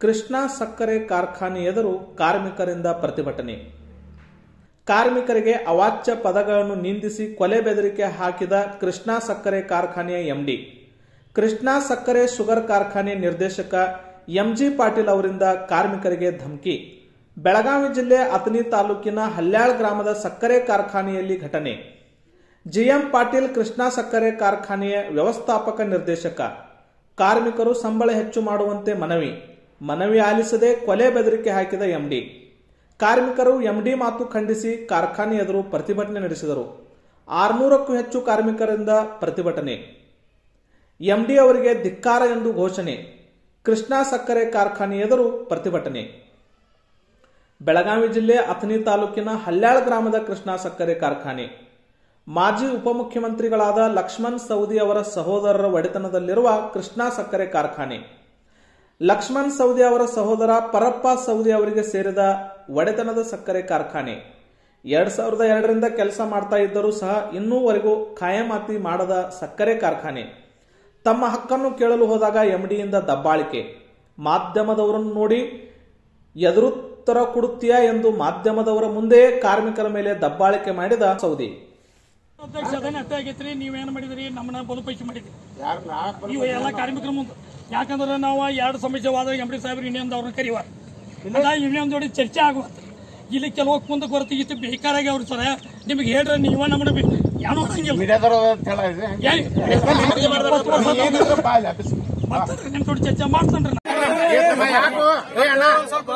ಕೃಷ್ಣಾ ಸಕ್ಕರೆ ಕಾರ್ಖಾನೆ ಎದುರು ಕಾರ್ಮಿಕರಿಂದ ಪ್ರತಿಭಟನೆ ಕಾರ್ಮಿಕರಿಗೆ ಅವಾಚ್ಯ ಪದಗಳನ್ನು ನಿಂದಿಸಿ ಕೊಲೆ ಬೆದರಿಕೆ ಹಾಕಿದ ಕೃಷ್ಣಾ ಸಕ್ಕರೆ ಕಾರ್ಖಾನೆಯ ಎಂಡಿ ಕೃಷ್ಣಾ ಸಕ್ಕರೆ ಶುಗರ್ ಕಾರ್ಖಾನೆ ನಿರ್ದೇಶಕ ಎಂಜಿ ಪಾಟೀಲ್ ಅವರಿಂದ ಕಾರ್ಮಿಕರಿಗೆ ಧಮಕಿ ಬೆಳಗಾವಿ ಜಿಲ್ಲೆ ಅತನಿ ತಾಲೂಕಿನ ಹಲ್ಯಾಳ್ ಗ್ರಾಮದ ಸಕ್ಕರೆ ಕಾರ್ಖಾನೆಯಲ್ಲಿ ಘಟನೆ ಜಿಎಂ ಪಾಟೀಲ್ ಕೃಷ್ಣಾ ಸಕ್ಕರೆ ಕಾರ್ಖಾನೆಯ ವ್ಯವಸ್ಥಾಪಕ ನಿರ್ದೇಶಕ ಕಾರ್ಮಿಕರು ಸಂಬಳ ಹೆಚ್ಚು ಮಾಡುವಂತೆ ಮನವಿ ಮನವಿ ಆಲಿಸದೆ ಕೊಲೆ ಬೆದರಿಕೆ ಹಾಕಿದ ಎಂಡಿ ಕಾರ್ಮಿಕರು ಎಂಡಿ ಮಾತು ಖಂಡಿಸಿ ಕಾರ್ಖಾನೆ ಎದುರು ಪ್ರತಿಭಟನೆ ನಡೆಸಿದರು ಆರುನೂರಕ್ಕೂ ಹೆಚ್ಚು ಕಾರ್ಮಿಕರಿಂದ ಪ್ರತಿಭಟನೆ ಎಂಡಿ ಅವರಿಗೆ ಧಿಕ್ಕಾರ ಎಂದು ಘೋಷಣೆ ಕೃಷ್ಣಾ ಸಕ್ಕರೆ ಕಾರ್ಖಾನೆ ಎದುರು ಪ್ರತಿಭಟನೆ ಬೆಳಗಾವಿ ಜಿಲ್ಲೆ ಅಥಣಿ ತಾಲೂಕಿನ ಹಲ್ಯಾಳ್ ಗ್ರಾಮದ ಕೃಷ್ಣಾ ಸಕ್ಕರೆ ಕಾರ್ಖಾನೆ ಮಾಜಿ ಉಪಮುಖ್ಯಮಂತ್ರಿಗಳಾದ ಲಕ್ಷ್ಮಣ್ ಸವದಿ ಅವರ ಸಹೋದರರ ಒಡೆತನದಲ್ಲಿರುವ ಕೃಷ್ಣಾ ಸಕ್ಕರೆ ಕಾರ್ಖಾನೆ ಲಕ್ಷ್ಮಣ್ ಸವದಿ ಅವರ ಸಹೋದರ ಪರಪ್ಪ ಸವದಿ ಅವರಿಗೆ ಸೇರಿದ ಒಡೆತನದ ಸಕ್ಕರೆ ಕಾರ್ಖಾನೆ ಎರಡ್ ಸಾವಿರದ ಎರಡರಿಂದ ಕೆಲಸ ಮಾಡ್ತಾ ಇದ್ದರೂ ಸಹ ಇನ್ನೂವರೆಗೂ ಖಾಯಮಾತಿ ಮಾಡದ ಸಕ್ಕರೆ ಕಾರ್ಖಾನೆ ತಮ್ಮ ಹಕ್ಕನ್ನು ಕೇಳಲು ಹೋದಾಗ ಎಂಡಿಯಿಂದ ದಬ್ಬಾಳಿಕೆ ಮಾಧ್ಯಮದವರನ್ನು ನೋಡಿ ಎದುರುತ್ತರ ಕೊಡುತ್ತೀಯಾ ಎಂದು ಮಾಧ್ಯಮದವರ ಮುಂದೆಯೇ ಕಾರ್ಮಿಕರ ಮೇಲೆ ದಬ್ಬಾಳಿಕೆ ಮಾಡಿದ ಸೌದಿ ಅಧ್ಯಕ್ಷ ಅದನ್ನ ಅರ್ಥ ಆಗೈತ್ರಿ ನೀವೇನ್ ಮಾಡಿದ್ರಿ ನಮ್ಮನ್ನ ಬದುಪೈಕಿ ಮಾಡಿದ್ರಿ ಇವು ಎಲ್ಲ ಕಾರ್ಮಿಕರ ಮುಂದೆ ಯಾಕಂದ್ರೆ ನಾವು ಎರಡು ಸಮಸ್ಯೆವಾದ ಎಂಬಡಿ ಸಾಹೇಬ್ರು ಯೂನಿಯನ್ ಅವ್ರನ್ನ ಕರೀವಾರ ಅದ ಯೂನಿಯನ್ ಜೋಡಿ ಚರ್ಚೆ ಆಗುವಂತ ಇಲ್ಲಿ ಕೆಲವು ಮುಂದೆ ಕೊರತೆ ಇಷ್ಟು ಬೇಕಾರಾಗಿ ಅವ್ರು ಸರ ನಿಮ್ಗೆ ಹೇಳ್ರೆ ನೀವ ನಮ್ಮನ್ನ ಬಿ- ಏನೋ ಹಂಗಿಲ್ಲ ಮೀಡಿಯಾದವರು ಅಂತ ಹೇಳಿದ್ರೆ ಏನ್- ಇಪ್ಪತ್ತು ವರ್ಷ ಆತು. ಬರ್ತಾರ್ರಿ ನಿಮ್ ಜೋಡಿ ಚರ್ಚೆ ಮಾಡ್ತಾನ್ರಿ ಯಾಕು ಏ ಅಣ್ಣ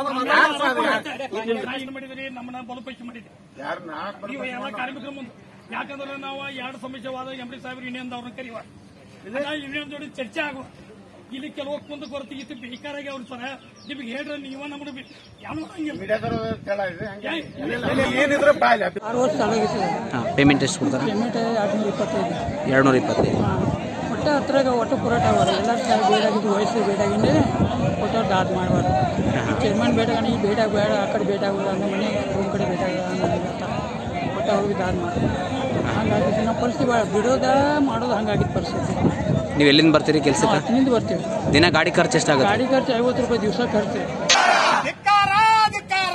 ಏನ್ ಮಾಡಿದ್ರಿ ನಮ್ಮನ್ನ ಬದುಪೈಕಿ ಮಾಡಿದ್ರಿ ಯಾರನ್ನ ಇವು ಎಲ್ಲ ಕಾರ್ಮಿಕರ ಮುಂದೆ ಯಾಕಂದ್ರೆ ನಾವು ಎರಡು ಸಮಸ್ಯೆವಾದ ಎಂಬಡಿ ಸಾಹೇಬ್ರು ಯೂನಿಯನ್ ಅವ್ರನ್ನ ಕರೀವಾರ ಅದ ಯೂನಿಯನ್ ಜೋಡಿ ಚರ್ಚೆ ಆಗುವಂತ ಇಲ್ಲಿ ಕೆಲವು ಮುಂದೆ ಕೊರತೆ ಇಷ್ಟು ಬೇಕಾರಾಗಿ ಅವ್ರು ಸರ ನಿಮ್ಗೆ ಹೇಳ್ರೆ ನೀವ ನಮ್ಮನ್ನ ಬಿ- ಏನೋ ಹಂಗಿಲ್ಲ ಮೀಡಿಯಾದವರು ಅಂತ ಹೇಳಿದ್ರೆ ಏನ್- ಏನಿದ್ರು ಬಾಯ್ ಆರು ವರ್ಷ ಚೆನ್ನಾಗಿತ್ತು ಹಾಂ ಪೇಮೆಂಟ್ ಎಷ್ಟು ಕೊಡ್ತಾರೆ ಪೇಮೆಂಟ್ ಎರಡ್ನೂರ ಇಪ್ಪತ್ತೈದು ಎರಡುನೂರ ಇಪ್ಪತ್ತೈದು ಒಟ್ಟು ಹತ್ರಾಗ ಒಟ್ಟು ಪುರಾಟ ಅವರ ಎಲ್ಲ ಬೇಡಾಗಿದ್ದು ವಯಸ್ಸು ಬೇಡಾಗಿಂದೆ ಒಟ್ಟು ದಾದ ಮಾಡಬಾರ್ದು ಚೇರ್ಮನ್ ಬೇಡಗಾನ ಈ ಬೇಡ ಬೇಡ ಆ ಕಡೆ ಬೇಡ ಆಗೋದು ಅಂದ್ರೆ ಮನೆ ರೂಮ್ ಕಡೆ ಬೇಡ ಅಂತಾರೆ ಒಟ್ಟು ಅವ್ರಿಗೆ ದಾದ ಮಾಡ್ತಾರೆ ಹಂಗಾಗಿ ನಾವು ಪರಿಸ್ಥಿತಿ ಭಾಳ ಬಿಡೋದ ಮಾಡೋದು ಹಂಗಾಗಿದ್ದು ಪರಿಸ್ಥಿತಿ ನೀವು ಎಲ್ಲಿಂದ ಬರ್ತೀರಿ ಕೆಲ್ಸಕ್ಕೆ ಹತ್ತಿನಿಂದ ಬರ್ತೀವಿ ದಿನ ಗಾಡಿ ಖರ್ಚು ಎಷ್ಟಾಗುತ್ತೆ ಗಾಡಿ ಖರ್ಚು ಐವತ್ತು ರೂಪಾಯಿ ದಿವಸ ಖರ್ಚು ಧಿಕ್ಕಾರ ಧಿಕ್ಕಾರ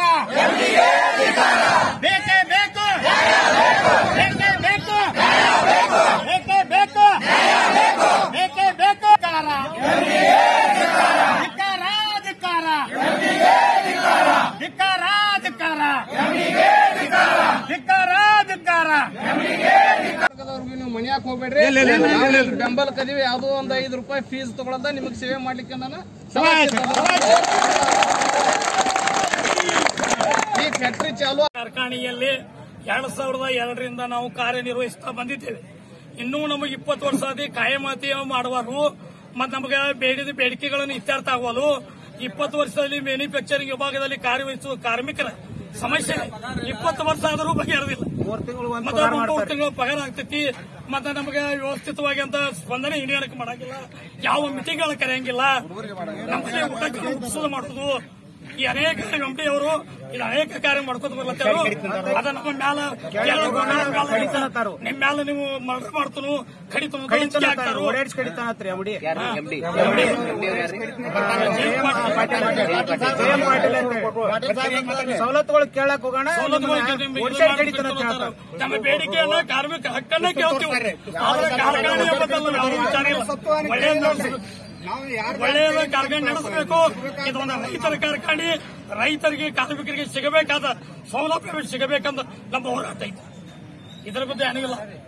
ಬೇಕೇ ಬೇಕು ಬೇಕೇ ಬೇಕು ಬೇಕೇ ಬೇಕು ಬೇಕೇ ಬೇಕು ಧಿಕ್ಕಾರ ಧಿಕ್ಕಾರ ಧಿಕ್ಕಾರ ಧಿಕ್ಕಾರ ಧಿಕ್ಕಾರ ಧಿಕ್ಕಾರ ಧಿಕ್ಕಾರ ನೀವು ಮನ್ಯಾಗ ಹೋಗ್ಬೇಡ್ರಿ ಬೆಂಬಲ ಕದಿವಿ ಯಾವ್ದೋ ಒಂದ್ ಐದು ರೂಪಾಯಿ ಫೀಸ್ ತಗೊಳದ ನಿಮಗೆ ಸೇವೆ ಮಾಡ್ಲಿಕ್ಕೆ ನಾನು ಈ ಫ್ಯಾಕ್ಟ್ರಿ ಚಾಲು ಕಾರ್ಖಾನೆಯಲ್ಲಿ ಎರಡ್ ಸಾವಿರದ ಎರಡರಿಂದ ನಾವು ಕಾರ್ಯನಿರ್ವಹಿಸ್ತಾ ಬಂದಿದ್ದೇವೆ ಇನ್ನೂ ನಮಗೆ ಇಪ್ಪತ್ತು ವರ್ಷ ಆದಿ ಕಾಯಮಾತಿ ಮಾಡುವರು ಮತ್ತು ನಮಗೆ ಬೇಡಿದ ಬೇಡಿಕೆಗಳನ್ನು ಇತ್ಯರ್ಥ ಆಗುವಲು ಇಪ್ಪತ್ತು ವರ್ಷದಲ್ಲಿ ಮ್ಯಾನುಫ್ಯಾಕ್ಚರಿಂಗ್ ವಿಭಾಗದಲ್ಲಿ ಕಾರ್ಯವಹಿಸುವ ಕಾರ್ಮಿಕರ ಸಮಸ್ಯೆ ಇಪ್ಪತ್ತು ವರ್ಷ ಆದರೂ ಬಗೆಹರಿದಿಲ್ಲ ಮತ್ತೆ ಮೂರು ತಿಂಗಳು ಪಗಾರ ಆಗ್ತೈತಿ ಮತ್ತೆ ನಮಗೆ ವ್ಯವಸ್ಥಿತವಾಗಿ ಅಂತ ಸ್ಪಂದನೆ ಹಿಡಿಯೋಕೆ ಮಾಡಂಗಿಲ್ಲ ಯಾವ ಮೀಟಿಂಗ್ಗಳು ಕರೆಯಂಗಿಲ್ಲ ನಮಗೆ ಊಟಕ್ಕೆ ಉತ್ಸವ ಮಾಡುದು ಈ ಅನೇಕ ಎಂಪಿ ಅವರು ಇಲ್ಲಿ ಅನೇಕ ಕಾರ್ಯ ಮಾಡ್ಕೊತ ಬರ್ಲತ್ತಾರು ಅದ ನಮ್ಮ ಮ್ಯಾಲ ಕೇಳೋದು ನಮ್ಮ ಮ್ಯಾಲ ಹಿಡಿತಾರ. ನಿಮ್ ಮ್ಯಾಲ ನೀವು ಮರ್ಡರ್ ಮಾಡ್ತನು ಕಡಿತನು ದೌರ್ಜನ್ಯ ಆಗ್ತಾರು. ಸವಲತ್ತುಗಳು ಕೇಳಕ್ ಹೋಗೋಣ ಸವಲತ್ತುಗಳು ನಿಮ್ಗೆ ಇದು ಮಾಡ್ಬೇಕು ನಮ್ಮ ಬೇಡಿಕೆಯನ್ನ ಕಾರ್ಮಿಕ ಹಕ್ಕನ್ನ ಕೇಳ್ತೀವಿ ಆದ್ರೆ ಕಾರ್ಖಾನೆ ಎಂಬುದಲ್ಲ ಯಾವ ವಿಚಾರ ಇಲ್ಲ ಒಳ್ಳೆಯ ಒಳ್ಳೆಯದ ಕಾರ್ಖಾನೆ ನಡೆಸಬೇಕು ಇದೊಂದು ರೈತರ ಕಾರ್ಖಾನೆ ರೈತರಿಗೆ ಕಾರ್ಮಿಕರಿಗೆ ಸಿಗಬೇಕಾದ ಸೌಲಭ್ಯ ಸಿಗಬೇಕಂತ ನಮ್ಮ ಹೋರಾಟ ಐತೆ ಇದರ ಬಗ್ಗೆ ಏನಿಲ್ಲ